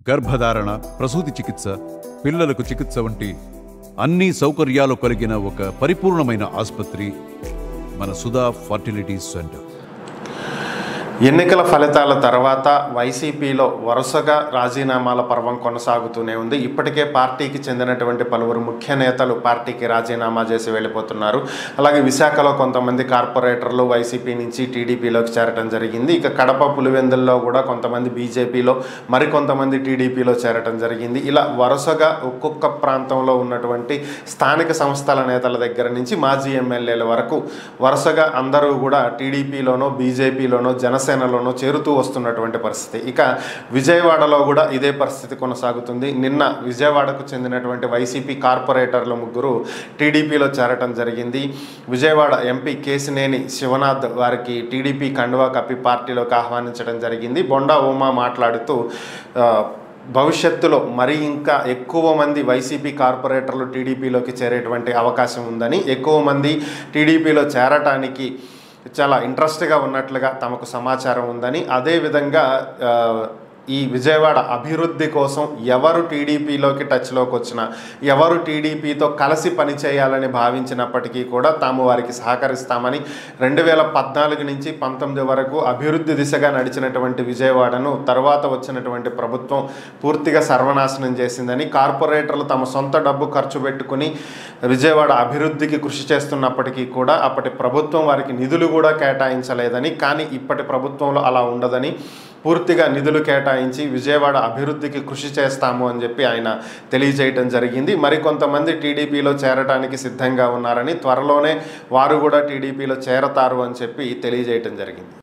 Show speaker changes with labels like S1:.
S1: గర్భధారణ ప్రసూతి చికిత్స పిల్లలకు చికిత్స వంటి అన్ని సౌకర్యాలు కలిగిన ఒక పరిపూర్ణమైన ఆసుపత్రి మన సుధా ఫర్టిలిటీ సెంటర్
S2: ఎన్నికల ఫలితాల తర్వాత వైసీపీలో వరుసగా రాజీనామాల పర్వం కొనసాగుతూనే ఉంది ఇప్పటికే పార్టీకి చెందినటువంటి పలువురు ముఖ్య నేతలు పార్టీకి రాజీనామా చేసి వెళ్ళిపోతున్నారు అలాగే విశాఖలో కొంతమంది కార్పొరేటర్లు వైసీపీ నుంచి టీడీపీలోకి చేరటం జరిగింది ఇక కడప పులివెందుల్లో కూడా కొంతమంది బీజేపీలో మరికొంతమంది టీడీపీలో చేరటం జరిగింది ఇలా వరుసగా ఒక్కొక్క ప్రాంతంలో ఉన్నటువంటి స్థానిక సంస్థల నేతల దగ్గర నుంచి మాజీ ఎమ్మెల్యేల వరకు వరుసగా అందరూ కూడా టీడీపీలోనో బీజేపీలోనో జనసేనలోనో చేరుతూ వస్తున్నటువంటి పరిస్థితి ఇక విజయవాడలో కూడా ఇదే పరిస్థితి కొనసాగుతుంది నిన్న విజయవాడకు చెందినటువంటి వైసీపీ కార్పొరేటర్లు ముగ్గురు టీడీపీలో చేరటం జరిగింది విజయవాడ ఎంపీ కేసినేని శివనాథ్ వారికి టీడీపీ కండువా కప్పి పార్టీలోకి ఆహ్వానించడం జరిగింది బొండా ఉమా మాట్లాడుతూ ఆ, భవిష్యత్తులో మరి ఇంకా ఎక్కువ మంది వైసీపీ కార్పొరేటర్లు టీడీపీలోకి చేరేటువంటి అవకాశం ఉందని ఎక్కువ మంది టీడీపీలో చేరటానికి చాలా ఇంట్రెస్ట్గా ఉన్నట్లుగా తమకు సమాచారం ఉందని అదేవిధంగా ఆ, ఈ విజయవాడ అభివృద్ధి కోసం ఎవరు టీడీపీలోకి టచ్లోకి వచ్చినా ఎవరు టీడీపీతో కలిసి పనిచేయాలని భావించినప్పటికీ కూడా తాము వారికి సహకరిస్తామని రెండు వేల పద్నాలుగు నుంచి పంతొమ్మిది వరకు అభివృద్ధి దిశగా నడిచినటువంటి విజయవాడను తర్వాత వచ్చినటువంటి ప్రభుత్వం పూర్తిగా సర్వనాశనం చేసిందని కార్పొరేటర్లు తమ సొంత డబ్బు ఖర్చు పెట్టుకుని విజయవాడ అభివృద్ధికి కృషి చేస్తున్నప్పటికీ కూడా అప్పటి ప్రభుత్వం వారికి నిధులు కూడా కేటాయించలేదని కానీ ఇప్పటి ప్రభుత్వంలో అలా ఉండదని పూర్తిగా నిధులు కేటాయించి విజయవాడ అభివృద్ధికి కృషి చేస్తాము అని చెప్పి ఆయన తెలియజేయటం జరిగింది మరికొంతమంది టీడీపీలో చేరడానికి సిద్ధంగా ఉన్నారని త్వరలోనే వారు కూడా టీడీపీలో చేరతారు అని చెప్పి తెలియజేయటం జరిగింది